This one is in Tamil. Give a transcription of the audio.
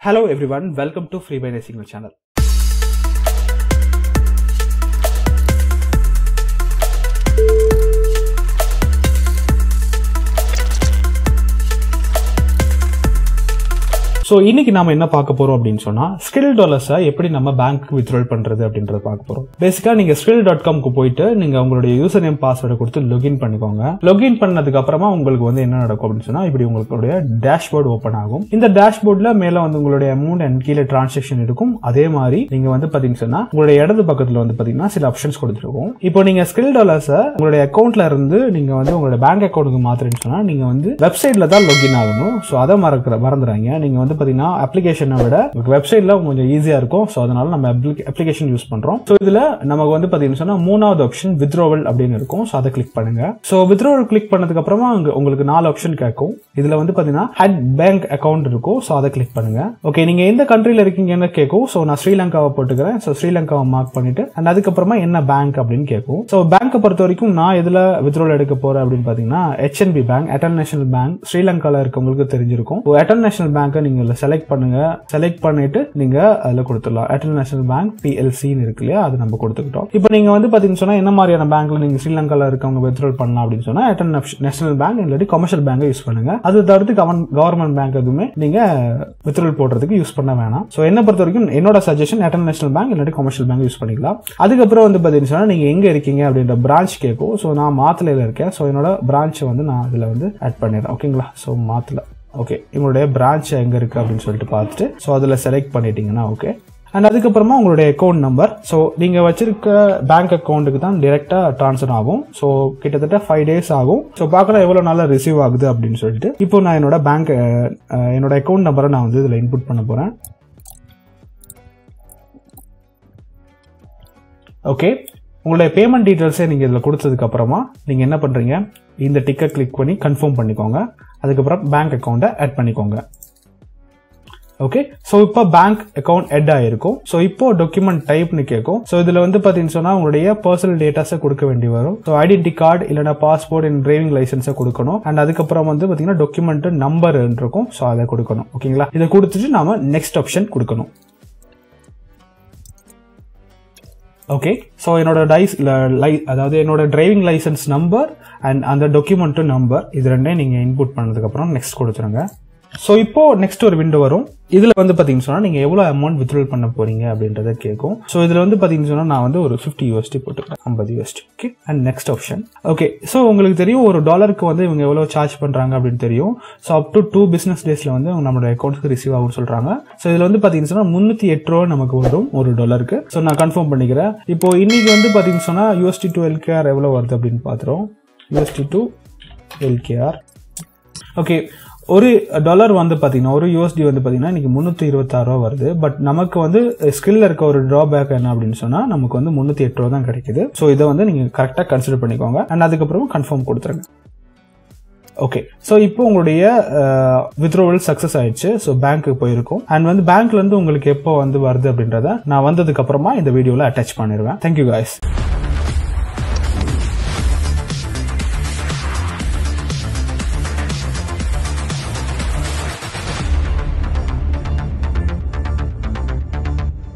Hello everyone, welcome to Free by Signal channel. So இன்னைக்கு நாம என்ன பார்க்க போறோம் அப்படின்னு சொன்னா ஸ்கில் டாலர்ஸை எப்படி நம்ம பேங்க் வித்ட்ரால் பண்றது அப்படின்றத பார்க்க போறோம் பேசிக்கா நீங்க ஸ்கில் டாட் காம்க்கு போயிட்டு நீங்க உங்களுடைய யூசர் நேம் பாஸ்வேர்டை கொடுத்து லொகின் பண்ணிக்கோங்க லொகின் பண்ணதுக்கு அப்புறமா உங்களுக்கு வந்து என்ன நடக்கும் அப்படின்னு சொன்னா இப்படி உங்களுடைய டேஷ்போர்டு ஓப்பன் ஆகும் இந்த டேஷ்போர்ட்ல மேல வந்து உங்களுடைய அமௌண்ட் அண்ட் கீழே டிரான்சாக்ஷன் இருக்கும் அதே மாதிரி நீங்க வந்து பாத்தீங்கன்னா சொன்னா உங்களுடைய இடது பக்கத்துல வந்து பாத்தீங்கன்னா சில ஆப்ஷன்ஸ் கொடுத்துருக்கும் இப்போ நீங்க ஸ்கில் டாலர்ஸை உங்களுடைய அக்கௌண்ட்ல இருந்து நீங்க வந்து உங்களுடைய பேங்க் அக்கௌண்ட்டுக்கு மாத்துறேன்னு சொன்னா நீங்க வந்து வெப்சைட்ல தான் லொகின் ஆகணும் ஸோ அதை மறக்கிற மறந்துறாங்க நீங்க வந்து பாத்தீங்கன்னா அப்ளிகேஷனை விட வெப்சைட்ல கொஞ்சம் ஈஸியா இருக்கும் ஸோ அதனால நம்ம அப்ளிகேஷன் யூஸ் பண்றோம் ஸோ இதுல நமக்கு வந்து பாத்தீங்கன்னா சொன்னா மூணாவது ஆப்ஷன் வித்ரோவல் அப்படின்னு இருக்கும் ஸோ அதை கிளிக் பண்ணுங்க ஸோ வித்ரோவல் கிளிக் பண்ணதுக்கு அப்புறமா அங்க உங்களுக்கு நாலு ஆப்ஷன் கேட்கும் இதுல வந்து பாத்தீங்கன்னா ஹட் பேங்க் அக்கௌண்ட் இருக்கும் ஸோ அதை கிளிக் பண்ணுங்க ஓகே நீங்க எந்த கண்ட்ரில இருக்கீங்கன்னு கேட்கும் ஸோ நான் ஸ்ரீலங்காவை போட்டுக்கிறேன் ஸோ ஸ்ரீலங்காவை மார்க் பண்ணிட்டு அண்ட் அதுக்கப்புறமா என்ன பேங்க் அப்படின்னு கேட்கும் ஸோ பேங்கை பொறுத்த வரைக்கும் நான் எதுல வித்ரோல் எடுக்க போறேன் அப்படின்னு பாத்தீங்கன்னா H N B bank Hatton national bank ஸ்ரீலங்கால இருக்கவங்களுக்கு தெரிஞ்சிருக்கும் அட்டல் நேஷனல் பேங்கை நீங்க செலக்ட் பண்ணுங்க செலக்ட் பண்ணிட்டு நீங்க அதுல கொடுத்துடலாம் அட்டல் நேஷனல் பேங்க் பிஎல்சின்னு இருக்கு இல்லையா அது நம்ம கொடுத்துக்கிட்டோம் இப்போ நீங்க வந்து பாத்தீங்கன்னா சொன்னா என்ன மாதிரியான பேங்க்ல நீங்க ஸ்ரீலங்கால இருக்கவங்க வித்ரோல் பண்ணலாம் அப்படின்னு சொன்னா அட்டல் நேஷனல் பேங்க் இல்லாட்டி கமர்ஷியல் பேங்கை யூஸ் பண்ணுங்க அது தவிர்த்து கவர்மெண்ட் பேங்க் எதுவுமே நீங்க வித்ரோல் போடுறதுக்கு யூஸ் பண்ண வேணாம் ஸோ என்ன பொறுத்த வரைக்கும் என்னோட சஜஷன் அட்டல் நேஷனல் பேங்க் இல்லாட்டி கமர்ஷியல் பேங்க் யூஸ் பண்ணிக்கலாம் அதுக்கப்புறம் வந்து பாத்தீங்கன்னா சொன்னா நீங்க எங்க இருக்கீங்க அப்படின்ற பிரான்ச் கேட்கும் ஸோ நான் மாத்தலையில இருக்கேன் ஸோ என்னோட பிரான்ச்சை வந்து நான் இதுல வந்து ஆட் பண்ணிடுறேன் ஓகேங்களா ஸோ மாத்தல ஓகே உங்களுடைய பிரான்ச் எங்க இருக்கு அப்படின்னு சொல்லிட்டு பார்த்துட்டு ஸோ அதில் செலக்ட் பண்ணிட்டீங்கன்னா ஓகே அண்ட் அதுக்கப்புறமா உங்களுடைய அக்கௌண்ட் நம்பர் ஸோ நீங்கள் வச்சிருக்க பேங்க் அக்கௌண்ட்டுக்கு தான் டிரெக்டாக ட்ரான்ஸ்ஃபர் ஆகும் ஸோ கிட்டத்தட்ட ஃபைவ் டேஸ் ஆகும் ஸோ பார்க்கலாம் எவ்வளோ நாளா ரிசீவ் ஆகுது அப்படின்னு சொல்லிட்டு இப்போ நான் என்னோட பேங்க் என்னோட அக்கௌண்ட் நம்பரை நான் வந்து இதில் இன்புட் பண்ண போகிறேன் ஓகே உங்களுடைய பேமெண்ட் டீட்டெயில்ஸை நீங்கள் இதில் கொடுத்ததுக்கு அப்புறமா நீங்கள் என்ன பண்ணுறீங்க இந்த டிக்கை கிளிக் பண்ணி கன்ஃபார்ம் பண்ணிக்கோங்க அதுக்கப்புறம் பேங்க் அக்கௌண்ட்டை ஆட் பண்ணிக்கோங்க ஓகே ஸோ இப்போ பேங்க் அக்கௌண்ட் எட் ஆயிருக்கும் ஸோ இப்போ டாக்குமெண்ட் டைப்னு கேட்கும் ஸோ இதில் வந்து பார்த்தீங்கன்னு சொன்னால் உங்களுடைய பர்சனல் டேட்டாஸை கொடுக்க வேண்டி வரும் ஸோ ஐடென்டி கார்டு இல்லைனா பாஸ்போர்ட் அண்ட் டிரைவிங் லைசன்ஸை கொடுக்கணும் அண்ட் அதுக்கப்புறம் வந்து பார்த்தீங்கன்னா டாக்குமெண்ட் நம்பர் இருக்கும் ஸோ அதை கொடுக்கணும் ஓகேங்களா இதை கொடுத்துட்டு நாம நெக்ஸ்ட் ஆப்ஷன் கொடுக்கணும் ஓகே ஸோ என்னோட டைஸ் லை அதாவது என்னோட டிரைவிங் லைசன்ஸ் நம்பர் அண்ட் அந்த டாக்குமெண்ட்டும் நம்பர் இது ரெண்டையும் நீங்கள் இன்புட் பண்ணதுக்கப்புறம் நெக்ஸ்ட் கொடுத்துருங்க ஸோ இப்போ நெக்ஸ்ட் ஒரு விண்டோ வரும் இதுல வந்து பாத்தீங்கன்னு சொன்னா நீங்க எவ்வளவு அமௌண்ட் வித்ட்ரால் பண்ண போறீங்க அப்படின்றத கேட்கும் ஸோ இதுல வந்து பாத்தீங்கன்னு சொன்னா நான் வந்து ஒரு ஃபிஃப்டி யூஎஸ்டி போட்டுக்கிறேன் ஐம்பது USD okay and next option okay so உங்களுக்கு தெரியும் ஒரு டாலருக்கு வந்து இவங்க எவ்வளவு சார்ஜ் பண்றாங்க அப்படின்னு தெரியும் so up to two business டேஸ்ல வந்து நம்மளோட அக்கௌண்ட்ஸ்க்கு ரிசீவ் ஆகும்னு சொல்றாங்க ஸோ இதுல வந்து பாத்தீங்கன்னு சொன்னா முன்னூத்தி எட்டு ரூபா நமக்கு வரும் ஒரு டாலருக்கு ஸோ நான் கன்ஃபார்ம் பண்ணிக்கிறேன் இப்போ இன்னைக்கு வந்து பாத்தீங்கன்னு சொன்னா யூஎஸ்டி டு எல்கேஆர் எவ்வளவு வருது அப்படின்னு பாத்துறோம் யூஎஸ்டி டு எல்கேஆர் ஓகே ஒரு டாலர் வந்து பார்த்தீங்கன்னா ஒரு யூஎஸ்டி வந்து பார்த்தீங்கன்னா இன்னைக்கு முந்நூற்றி இருபத்தாறு ரூபா வருது பட் நமக்கு வந்து ஸ்கில்ல இருக்க ஒரு ட்ராபேக் என்ன அப்படின்னு சொன்னால் நமக்கு வந்து முந்நூற்றி எட்டு ரூபா தான் கிடைக்குது ஸோ இதை வந்து நீங்கள் கரெக்டாக கன்சிடர் பண்ணிக்கோங்க அண்ட் அதுக்கப்புறம் கன்ஃபார்ம் கொடுத்துருங்க ஓகே ஸோ இப்போ உங்களுடைய வித்ரோவல் சக்ஸஸ் ஆயிடுச்சு ஸோ பேங்க்கு போயிருக்கும் அண்ட் வந்து பேங்க்ல இருந்து உங்களுக்கு எப்போ வந்து வருது அப்படின்றத நான் வந்ததுக்கு அப்புறமா இந்த வீடியோவில் அட்டாச் பண்ணிடுவேன் தேங்க்யூ காய்ஸ்